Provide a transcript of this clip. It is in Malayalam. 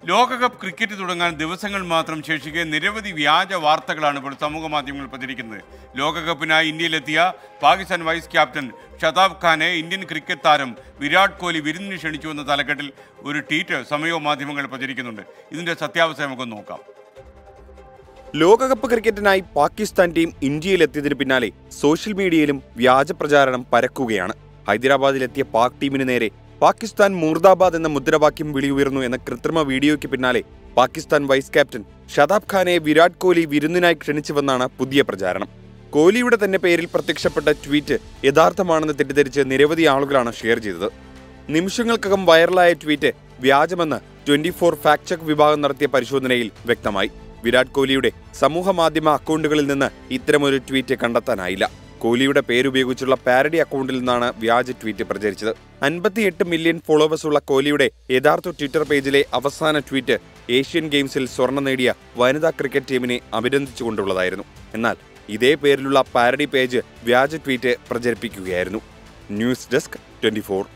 ലോകകപ്പ് ക്രിക്കറ്റ് തുടങ്ങാൻ ദിവസങ്ങൾ മാത്രം ശേഷിക്കെ നിരവധി വ്യാജ വാർത്തകളാണ് ഇപ്പോൾ സമൂഹ മാധ്യമങ്ങളിൽ പ്രചരിക്കുന്നത് ലോകകപ്പിനായി ഇന്ത്യയിലെത്തിയ പാകിസ്ഥാൻ വൈസ് ക്യാപ്റ്റൻ ഷതാബ് ഖാനെ ഇന്ത്യൻ ക്രിക്കറ്റ് താരം വിരാട് കോഹ്ലി വിരുന്നിന് ക്ഷണിച്ചു എന്ന തലക്കെട്ടിൽ ഒരു ട്വീറ്റ് സമൂഹ മാധ്യമങ്ങളിൽ പ്രചരിക്കുന്നുണ്ട് ഇതിന്റെ സത്യാവസ്ഥ നമുക്കൊന്ന് നോക്കാം ലോകകപ്പ് ക്രിക്കറ്റിനായി പാകിസ്ഥാൻ ടീം ഇന്ത്യയിലെത്തിയതിനു പിന്നാലെ സോഷ്യൽ മീഡിയയിലും വ്യാജ പ്രചാരണം പരക്കുകയാണ് ഹൈദരാബാദിലെത്തിയ പാക് ടീമിന് നേരെ പാകിസ്ഥാൻ മൂർദാബാദ് എന്ന മുദ്രാവാക്യം വിളിയുയർന്നു എന്ന കൃത്രിമ വീഡിയോയ്ക്ക് പിന്നാലെ പാകിസ്ഥാൻ വൈസ് ക്യാപ്റ്റൻ ഷതാബ് ഖാനെ വിരാട് കോഹ്ലി വിരുന്നിനായി ക്ഷണിച്ചുവെന്നാണ് പുതിയ പ്രചാരണം കോഹ്ലിയുടെ തന്നെ പേരിൽ പ്രത്യക്ഷപ്പെട്ട ട്വീറ്റ് യഥാർത്ഥമാണെന്ന് തെറ്റിദ്ധരിച്ച് നിരവധി ആളുകളാണ് ഷെയർ ചെയ്തത് നിമിഷങ്ങൾക്കകം വൈറലായ ട്വീറ്റ് വ്യാജമെന്ന് ട്വന്റി ഫോർ ഫാക്ട് ചെക്ക് വിഭാഗം നടത്തിയ പരിശോധനയിൽ വ്യക്തമായി വിരാട് കോഹ്ലിയുടെ സമൂഹ മാധ്യമ അക്കൗണ്ടുകളിൽ നിന്ന് ഇത്തരമൊരു ട്വീറ്റ് കണ്ടെത്താനായില്ല കോഹ്ലിയുടെ പേരുപയോഗിച്ചുള്ള പാരഡി അക്കൗണ്ടിൽ നിന്നാണ് വ്യാജ ട്വീറ്റ് പ്രചരിച്ചത് അൻപത്തിയെട്ട് മില്യൺ ഫോളോവേഴ്സ് ഉള്ള കോഹ്ലിയുടെ യഥാർത്ഥ ട്വിറ്റർ പേജിലെ അവസാന ട്വീറ്റ് ഏഷ്യൻ ഗെയിംസിൽ സ്വർണം നേടിയ വനിതാ ക്രിക്കറ്റ് ടീമിനെ അഭിനന്ദിച്ചുകൊണ്ടുള്ളതായിരുന്നു എന്നാൽ ഇതേ പേരിലുള്ള പാരഡി പേജ് വ്യാജ ട്വീറ്റ് പ്രചരിപ്പിക്കുകയായിരുന്നു ന്യൂസ് ഡെസ്ക് ട്വന്റി